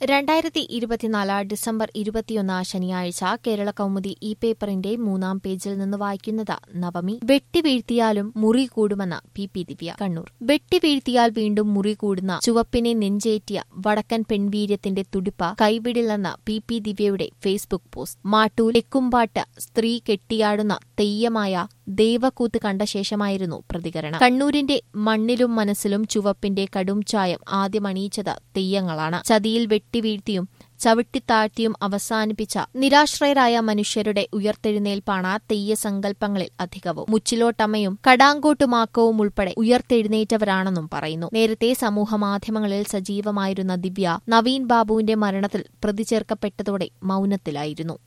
രണ്ടായിരത്തി ഇരുപത്തിനാല് ഡിസംബർ ഇരുപത്തിയൊന്ന് ശനിയാഴ്ച കേരള കൗമുദി ഈ പേപ്പറിന്റെ മൂന്നാം പേജിൽ നിന്ന് വായിക്കുന്നത് നവമി വെട്ടിവീഴ്ത്തിയാലും മുറി കൂടുമെന്ന് പി പി ദിവ്യ കണ്ണൂർ വെട്ടിവീഴ്ത്തിയാൽ വീണ്ടും മുറി കൂടുന്ന ചുവപ്പിനെ നെഞ്ചേറ്റിയ വടക്കൻ പെൺവീര്യത്തിന്റെ തുടിപ്പ് കൈവിടില്ലെന്ന് പി പി ദിവ്യയുടെ ഫേസ്ബുക്ക് പോസ്റ്റ് മാട്ടൂൽ തെക്കുംപാട്ട് സ്ത്രീ കെട്ടിയാടുന്ന തെയ്യമായ ദേവക്കൂത്ത് കണ്ട ശേഷമായിരുന്നു പ്രതികരണം കണ്ണൂരിന്റെ മണ്ണിലും മനസ്സിലും ചുവപ്പിന്റെ കടും ചായം ആദ്യം അണിയിച്ചത് തെയ്യങ്ങളാണ് ചതിയിൽ വെട്ടിവീഴ്ത്തിയും ചവിട്ടിത്താഴ്ത്തിയും അവസാനിപ്പിച്ച നിരാശ്രയരായ മനുഷ്യരുടെ ഉയർത്തെഴുന്നേൽപ്പാണ് തെയ്യ സങ്കല്പങ്ങളിൽ അധികവും മുച്ചിലോട്ടമ്മയും കടാങ്കോട്ടുമാക്കവും ഉൾപ്പെടെ ഉയർത്തെഴുന്നേറ്റവരാണെന്നും പറയുന്നു നേരത്തെ സമൂഹമാധ്യമങ്ങളിൽ സജീവമായിരുന്ന ദിവ്യ നവീൻ ബാബുവിന്റെ മരണത്തിൽ പ്രതിചേർക്കപ്പെട്ടതോടെ മൌനത്തിലായിരുന്നു